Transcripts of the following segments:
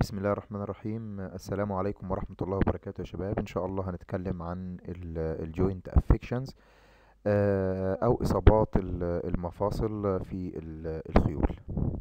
بسم الله الرحمن الرحيم السلام عليكم ورحمة الله وبركاته يا شباب إن شاء الله هنتكلم عن الجوينت افكشنز أو إصابات ال- المفاصل في ال- الخيول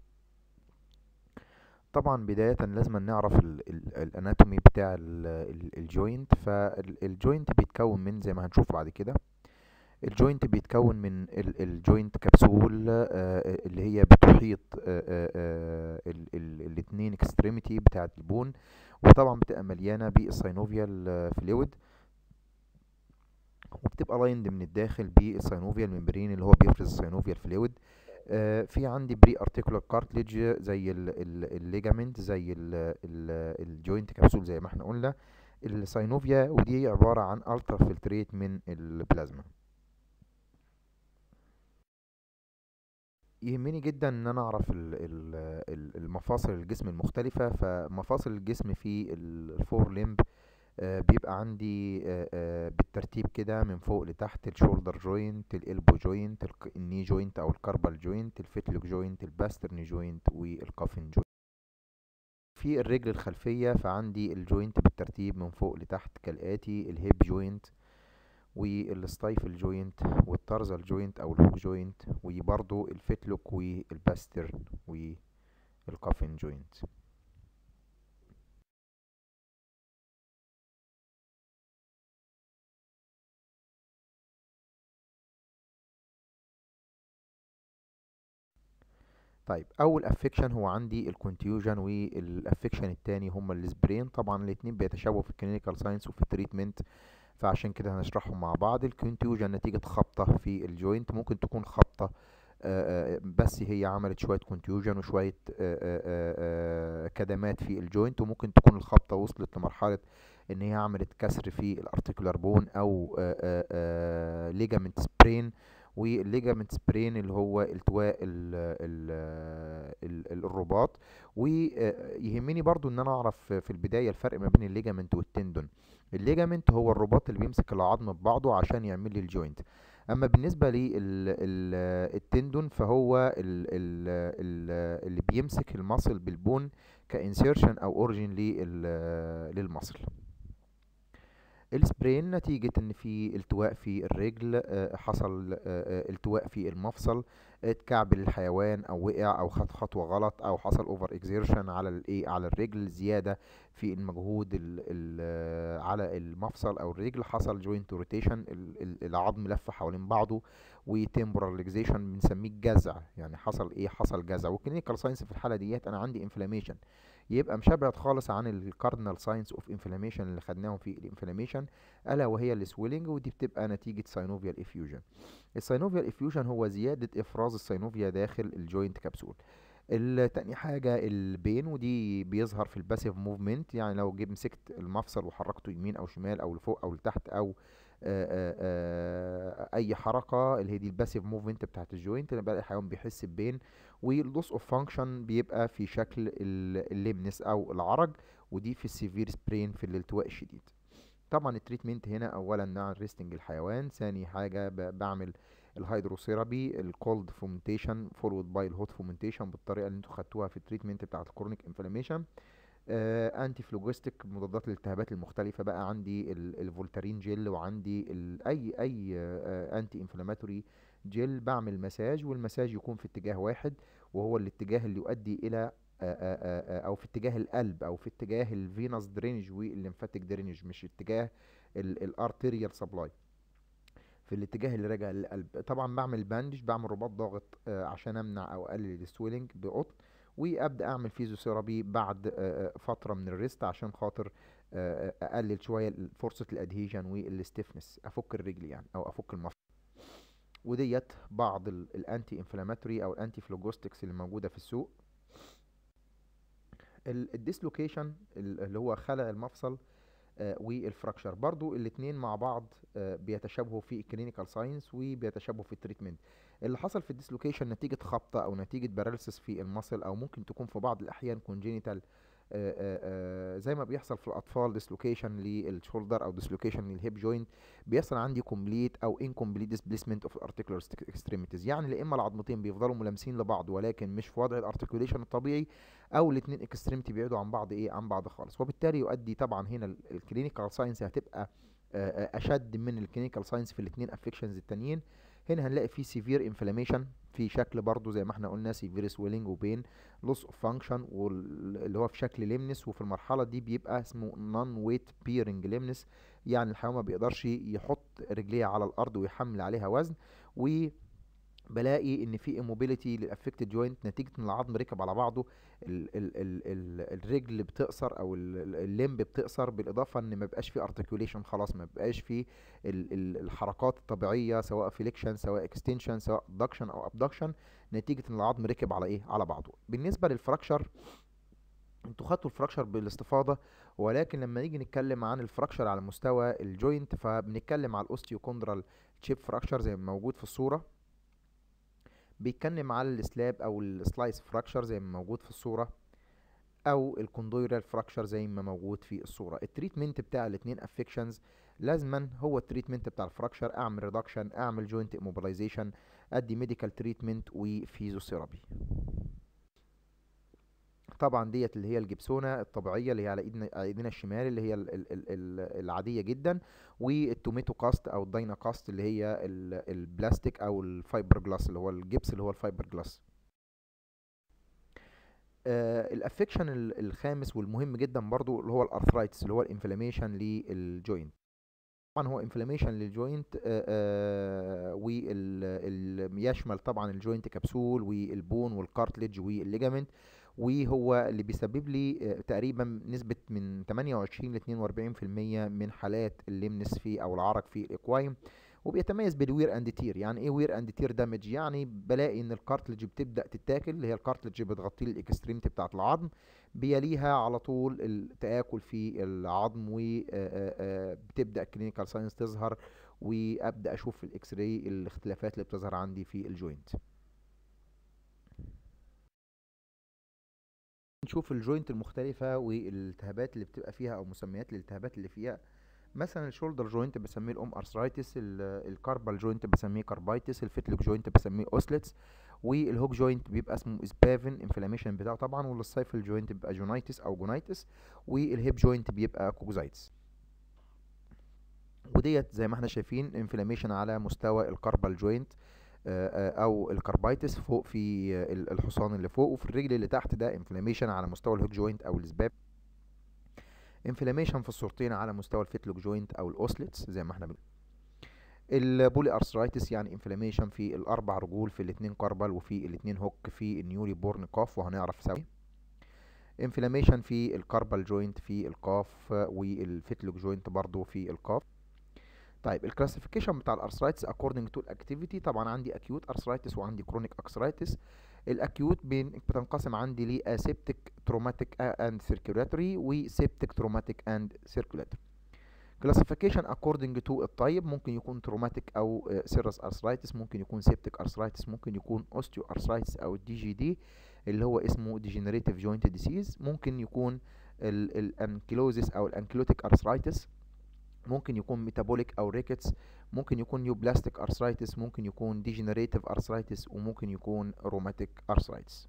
طبعا بداية لازم نعرف الاناتومي بتاع الجوينت فالجوينت بيتكون من زي ما هنشوف بعد كده الجوينت بيتكون من الجوينت كبسول آه، اللي هي بتحيط الاتنين اكستريميتي بتاعت البون وطبعا بتبقى مليانة بالساينوفيال فلويد وبتبقى لايند من الداخل بالساينوفيال ممبرين اللي هو بيفرز الساينوفيال فلويد في عندي بري ارتيكولار كارتليج زي الليجامنت زي الجوينت كبسول زي ما احنا قلنا الساينوفيا ودي عبارة عن الترا فلتريت من البلازما يهمني جدا ان انا اعرف ال- ال- ال- المفاصل الجسم المختلفة فمفاصل الجسم في الفور ليمب بيبقى عندي آه، آه، بالترتيب كده من فوق لتحت الشولدر جوينت الالبو جوينت الني جوينت او الكاربال جوينت الفيتلوك جوينت الباسترني جوينت والكافن جوينت في الرجل الخلفية فعندي الجوينت بالترتيب من فوق لتحت كالآتي الهيب جوينت والستايفل جوينت والتارزال جوينت او الهوك جوينت وبرضو الفيتلوك والباسترن والكافن جوينت طيب اول افكشن هو عندي الكونتيوجن والافكشن التاني هما السبرين طبعا الاتنين بيتشابهوا في الكلينيكال ساينس وفي التريتمنت فعشان كده هنشرحهم مع بعض الكونتيوجن نتيجة خبطة في الجوينت ممكن تكون خبطة آه، آه، بس هي عملت شوية كونتيوجن وشوية آه، آه، آه، آه، كدمات في الجوينت وممكن تكون الخبطة وصلت لمرحلة ان هي عملت كسر في الارتيكولار بون او ليجامنت سبرين والليجامنت سبرين اللي هو التواء ال ال ال ال- الرباط ويهمني برضو ان انا اعرف في البداية الفرق ما بين الليجامنت والتندون الليجامنت هو الرباط اللي بيمسك العظم ببعضه عشان يعمل لي الجوينت اما بالنسبة للتندون فهو ال ال ال اللي بيمسك المصل بالبون كانسيرشن او اوريجين للمصل السبرين نتيجة ان في التواء في الرجل آه، حصل آه، آه، التواء في المفصل اتكعبل الحيوان او وقع او خد خطوة غلط او حصل اوفر اكزيرشن على الايه على الرجل زيادة في المجهود ال ال على المفصل او الرجل حصل جوينت روتيشن العظم لف حوالين بعضه وتمبوراليزيشن بنسميه الجزع يعني حصل ايه حصل جزع والكلينيكال ساينس في الحالة ديت انا عندي انفلاميشن يبقى مشابه خالص عن الكاردينال ساينس اوف انفلاميشن اللي خدناهم في الانفلاميشن الا وهي السويلنج ودي بتبقى نتيجه ساينوفيال افيوجن الساينوفيال افيوجن هو زياده افراز الساينوفيا داخل الجوينت كبسول التاني حاجة البين ودي بيظهر في الباسيف موفمنت يعني لو جيت مسكت المفصل وحركته يمين او شمال او لفوق او لتحت او آآ آآ اي حركة اللي هي دي الباسيف موفمنت بتاعت الجوينت اللي بقى الحيوان بيحس ببين واللوس اوف فانكشن بيبقى في شكل ال- الليمنس او العرج ودي في السيفير سبرين في الالتواء الشديد طبعا التريتمنت هنا اولا نعمل ريستنج الحيوان ثاني حاجه ب- بعمل الهيدروثيرابي الكولد فومنتيشن فولود باي الهوت فومنتيشن بالطريقه اللي انتوا خدتوها في التريتمنت بتاعه الكرونيك انفلاميشن آه انتي فلوجستيك مضادات الالتهابات المختلفه بقى عندي ال- الفولتارين جل وعندي ال اي اي آه انتي انفلاماتوري جل بعمل مساج والمساج يكون في اتجاه واحد وهو الاتجاه اللي يؤدي الى آه، آه، آه، آه، او في اتجاه القلب او في اتجاه الفينوس درينج والليمفاتيك درينج مش اتجاه الارتيريال سبلاي في الاتجاه اللي راجع للقلب طبعا بعمل باندج بعمل رباط ضاغط آه، عشان امنع او اقلل السويلنج بقطن وابدا اعمل فيزيوثيرابي بعد آه، آه، فتره من الريست عشان خاطر آه، آه، اقلل شويه ال- فرصه الادهيجن والستيفنس افك الرجل يعني او افك المفصل وديت بعض ال- الانتي انفلاماتوري او الانتي فلوجوستكس اللي موجوده في السوق ال- الديسلوكيشن ال- اللي هو خلع المفصل آه، والفراكشر برضو الاتنين مع بعض آه، بيتشابهوا في الكلينيكال ساينس وبيتشابهوا في التريتمنت اللي حصل في الديسلوكيشن نتيجة خبطة او نتيجة باراليسيس في المصل او ممكن تكون في بعض الاحيان كونجينيتال آه، آه، آه، زي ما بيحصل في الاطفال ديسلوكيشن للشولدر او ديسلوكيشن للهيب جوينت بيحصل عندي كومبليت او انكومبليت ديسبيسمنت اوف الارتيكولار اكستريميتيز يعني لا اما العظمتين بيفضلوا ملامسين لبعض ولكن مش في وضع الارتيكوليشن الطبيعي او الاثنين اكستريميتي بيبعدوا عن بعض ايه عن بعض خالص وبالتالي يؤدي طبعا هنا الكلينيكال ساينس هتبقى آه، آه، اشد من الكلينيكال ساينس في الاثنين افكشنز التانيين هنا هنلاقي في سيفير انفلاميشن في شكل برضو زي ما احنا قلنا سيفير سويلنج وبين لوس اوف فانكشن واللي هو في شكل ليمنس وفي المرحله دي بيبقى اسمه نون ويت بيرنج ليمنس يعني الحيوان ما بيقدرش يحط رجليه على الارض ويحمل عليها وزن و بلاقي ان في immobility للافكتد جوينت نتيجه ان العظم ركب على بعضه ال ال ال ال الرجل بتقصر او ال- ال- الليمب بتقصر بالاضافه ان ما بقاش في ارتكيوليشن خلاص ما بقاش في ال ال الحركات الطبيعيه سواء فليكشن سواء اكستنشن سواء ادكشن او ابدكشن نتيجه ان العظم ركب على ايه على بعضه بالنسبه للفراكشر انتوا خدتوا الفراكشر بالاستفاضه ولكن لما نيجي نتكلم عن الفراكشر على مستوى الجوينت فبنتكلم على الاوستيوكوندرال تشيب فراكشر زي ما موجود في الصوره بيتكلم على السلاب او السلايس فراكشر زي ما موجود في الصوره او الكوندويرال فراكشر زي ما موجود في الصوره التريتمنت بتاع الاثنين افكشنز لازما هو التريتمنت بتاع الفراكشر اعمل ريدكشن اعمل جوينت immobilization ادي ميديكال تريتمنت وفيزيوثيرابي طبعا ديت اللي هي الجبسونه الطبيعيه اللي هي على ايدنا على ايدينا الشمال اللي هي ال ال ال ال العاديه جدا والتوميتو كاست او الداينا كاست اللي هي ال- البلاستيك او الفايبر جلاس اللي هو الجبس اللي هو الفايبر جلاس آه الافكشن ال- الخامس والمهم جدا برضو اللي هو الارثرايتس اللي هو الانفلاميشن للجوينت طبعا هو انفلاميشن للجوينت ويشمل طبعا الجوينت كبسول والبون والكارتليج والليجامنت وهو اللي بيسبب لي آه، تقريبا نسبة من 28 ل 42% من حالات الليمنس في او العرق في الاكوايم وبيتميز بالوير اند تير يعني ايه وير اند تير دامج يعني بلاقي ان الكارتلج بتبدا تتاكل اللي هي الكارتلج بتغطي لي الاكستريمتي بتاعه العظم بيليها على طول التآكل في العظم وبتبدا كلينيكال ساينس تظهر وابدا اشوف في الاكس راي الاختلافات اللي بتظهر عندي في الجوينت نشوف الجوينت المختلفة والالتهابات اللي بتبقى فيها أو مسميات الالتهابات اللي فيها مثلا الشولدر جوينت بسميه الأم أرثرايتس الكاربال جوينت بسميه كاربايتس الفيتلوك جوينت بسميه أوسلتس والهوك جوينت بيبقى اسمه اسبافن انفلاميشن بتاعه طبعا والسايفل جوينت بيبقى جونايتس أو جونايتس والهيب جوينت بيبقى كوكوزايتس وديت زي ما احنا شايفين انفلاميشن على مستوى الكاربال جوينت او الكاربايتس فوق في آه، ال- الحصان اللي فوق وفي الرجل اللي تحت ده انفلاميشن على مستوى الهوك جوينت او السباب انفلاميشن في الصورتين على مستوى الفيتلوك جوينت او الاوسلتس زي ما احنا بنقول البولي ارثرايتس يعني انفلاميشن في الاربع رجول في الاثنين كاربال وفي الاثنين هوك في النيوري بورن كاف وهنعرف سوا انفلاميشن في الكاربال جوينت في القاف والفيتلوك جوينت برضو في القاف طيب الكلاسيفيكيشن بتاع الارثرايتس according to الاكتيفيتي طبعا عندي acute arthritis وعندي chronic arthritis الاكيوت بين بتنقسم عندي ل aseptic traumatic and circulatory و septic traumatic and circulatory classification according to الطيب ممكن يكون traumatic او آه، serous arthritis ممكن يكون septic arthritis ممكن يكون osteoarthritis او الدي جي دي اللي هو اسمه degenerative joint disease ممكن يكون الانكيلوزيس او الانكيلوتيك arthritis ممكن يكون ميتابوليك او ريكتس ممكن يكون نيوبلاستيك ارثرايتس ممكن يكون ديجنريتيف ارثرايتس وممكن يكون روماتيك ارثرايتس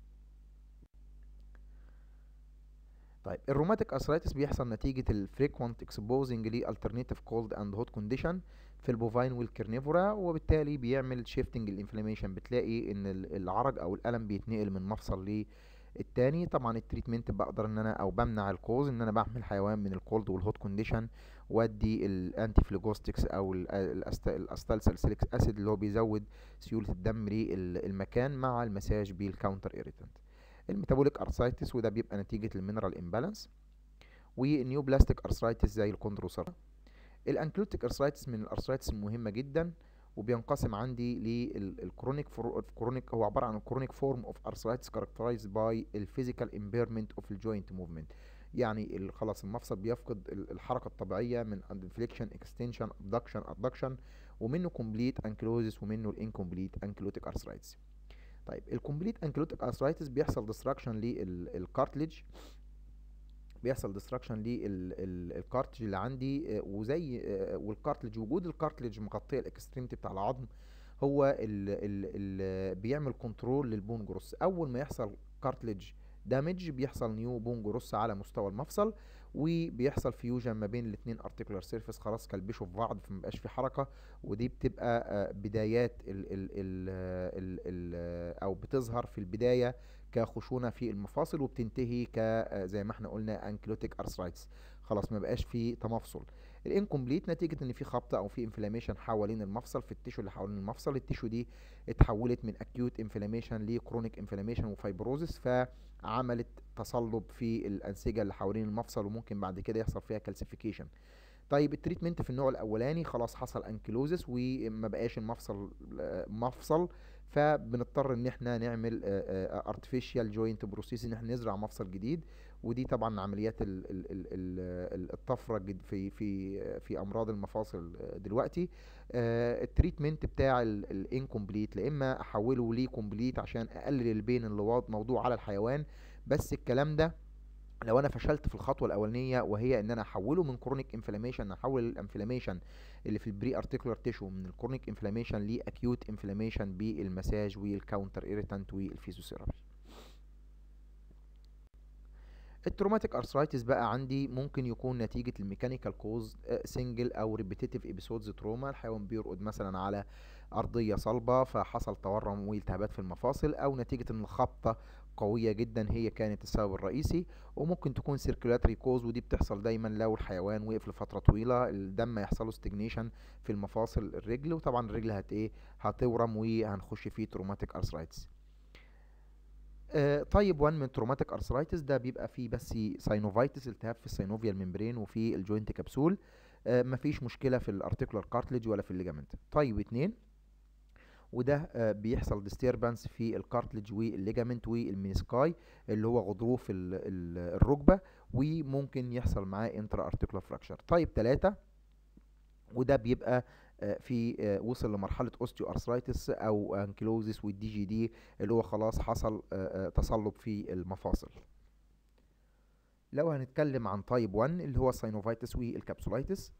طيب الروماتيك ارثرايتس بيحصل نتيجة الفريكوانت اكسبوزنج ل alternative cold and hot condition في البوفاين والكرنيفورا وبالتالي بيعمل شيفتنج الانفلاميشن بتلاقي ان ال- العرج او الالم بيتنقل من مفصل للتاني طبعا التريتمنت بقدر ان انا او بمنع الكوز ان انا بحمي الحيوان من الكولد والهوت كونديشن وادي الانتي فلوجوستكس او الاستالسالسيليك اسيد اللي هو بيزود سيوله الدم للمكان مع المساج بالكاونتر ايريتنت الميتابوليك ارثرايتس وده بيبقى نتيجه المينرال امبالانس والنيو بلاستيك ارثرايتس زي الكوندروسر الانكلوتيك ارثرايتس من الارثرايتس المهمه جدا وبينقسم عندي للكرونيك كرونيك هو عباره عن كرونيك فورم اوف ارثرايتس كاركترايزد باي الفيزيكال امبيرمنت اوف الجوينت موفمنت يعني ال- خلاص المفصل بيفقد ال- الحركه الطبيعيه من انفليكشن اكستنشن ابدكشن ادكشن ومنه كومبليت انكلوزس ومنه الانكومبليت انكلوتيك ارثرايتس طيب الكومبليت انكلوتيك ارثرايتس بيحصل ديستراكشن للكارتليج بيحصل ديستراكشن للكارتج اللي عندي آه، وزي آه، والكارتلج وجود الكارتلج مغطيه الاكستريمتي بتاع العظم هو اللي بيعمل كنترول للبون جروس اول ما يحصل كارتلج دامج بيحصل نيو بون جروس على مستوى المفصل وبيحصل فيوجن ما بين الاثنين ارتيكولار سيرفيس خلاص كلبشوا في بعض فمبقاش في حركه ودي بتبقى آه، بدايات ال ال ال ال ال او بتظهر في البدايه كخشونه في المفاصل وبتنتهي ك آه، زي ما احنا قلنا انكلوتيك ارثرايتس خلاص ما بقاش في تمفصل الانكمبليت نتيجه ان في خبطه او في انفلاميشن حوالين المفصل في التيشو اللي حوالين المفصل التيشو دي اتحولت من اكيوت انفلاميشن لكرونيك انفلاميشن وفايبروزس فعملت تصلب في الانسجه اللي حوالين المفصل وممكن بعد كده يحصل فيها كالسيفيكيشن طيب التريتمنت في النوع الاولاني خلاص حصل انكيلوزس وما بقاش المفصل آه، مفصل فبنضطر ان احنا نعمل ارتفيشال جوينت بروسيس ان احنا نزرع مفصل جديد ودي طبعا عمليات ال- ال- ال- ال- الطفره الجد- في في في امراض المفاصل دلوقتي آه، التريتمنت بتاع الانكمبليت لا اما احوله لكمبليت عشان اقلل البين اللي واض- موضوع على الحيوان بس الكلام ده لو انا فشلت في الخطوه الاولانيه وهي ان انا احوله من كرونيك انفلاميشن احول الانفلاميشن اللي في البري ارتيكولار تيشو من الكرونيك انفلاميشن لاكيوت انفلاميشن بالمساج والكاونتر ايريتانت والفيزيوثيرابي التروماتيك ارثرايتس بقى عندي ممكن يكون نتيجة الميكانيكال كوز سنجل او ريبيتيتيف ابيسودز تروما الحيوان بيرقد مثلا على ارضية صلبة فحصل تورم والتهابات في المفاصل او نتيجة ان الخبطة قوية جدا هي كانت السبب الرئيسي وممكن تكون سيركولاتري كوز ودي بتحصل دايما لو الحيوان وقف لفترة طويلة الدم يحصل له ستجنيشن في المفاصل الرجل وطبعا الرجل هت ايه هتورم وهنخش فيه تروماتيك ارثرايتس طيب 1 من تروماتيك ارثرايتس ده بيبقى فيه بس ساينوفايتس التهاب في السينوفيال ممبرين وفي الجوينت كبسول آه، مفيش مشكله في الارتيكولار كارتلج ولا في الليجامنت طيب 2 وده آه، بيحصل ديستربنس في الكارتلج والليجامنت والمينسكاي اللي هو غضروف ال- ال- الركبه وممكن يحصل معاه انترا ارتيكولار فراكشر طيب 3 وده بيبقى آه، في آه، وصل لمرحله اوستيو ارثرايتس او انكيلوزيس والدي جي دي اللي هو خلاص حصل آه، آه، تصلب في المفاصل لو هنتكلم عن تايب 1 اللي هو الساينوفايتس والكابسولايتس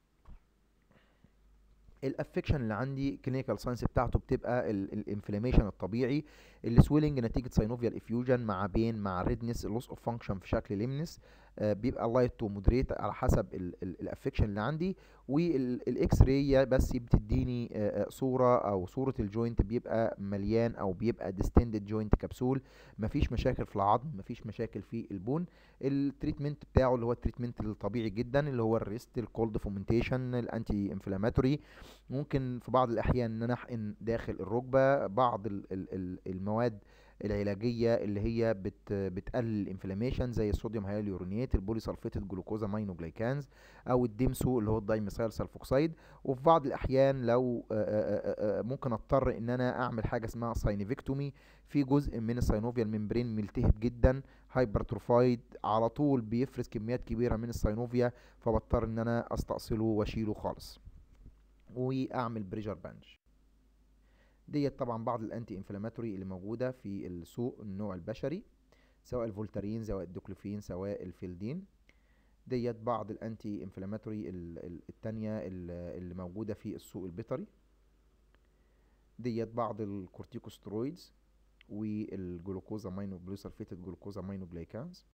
الافكشن اللي عندي كلينيكال ساينس بتاعته بتبقى الانفلاميشن الطبيعي السويلنج نتيجه ساينوفيال افيوجن مع بين مع ريدنس لوس اوف فانكشن في شكل ليمنس بيبقى لايت تو مودريت على حسب الافكشن اللي عندي والاكس راي بس بتديني آه، آه، صوره او صوره الجوينت بيبقى مليان او بيبقى ديستندد جوينت كبسول مفيش مشاكل في العظم مفيش مشاكل في البون التريتمنت بتاعه اللي هو التريتمنت الطبيعي جدا اللي هو الريست الكولد فومنتيشن الانتي انفلاماتوري ممكن في بعض الاحيان ان انا احقن داخل الركبه بعض ال- ال- ال- المواد العلاجيه اللي هي بت بتقلل الانفلاميشن زي الصوديوم هياليورونيت البوليسلفيتد جلوكوزا ماينوجلايكانز او الديمسو اللي هو الدايميثايل سلفوكسيد وفي بعض الاحيان لو آه، آه، آه، آه، ممكن اضطر ان انا اعمل حاجه اسمها ساينيفكتومي في جزء من الساينوفيال ممبرين ملتهب جدا هايبرتروفايد على طول بيفرز كميات كبيره من الساينوفيا فبضطر ان انا استأصله واشيله خالص واعمل بريشر بانج ديت طبعا بعض الانتي انفلاماتوري اللي موجوده في السوق النوع البشري سواء الفولتارين سواء الدوكلوفين سواء الفيلدين ديت بعض الانتي انفلاماتوري ال- ال- التانية ال- اللي موجوده في السوق البيطري ديت بعض الكورتيكوسترويدز والجلوكوزا ماينو جلوسلفيتد جلوكوزا ماينوجلايكانز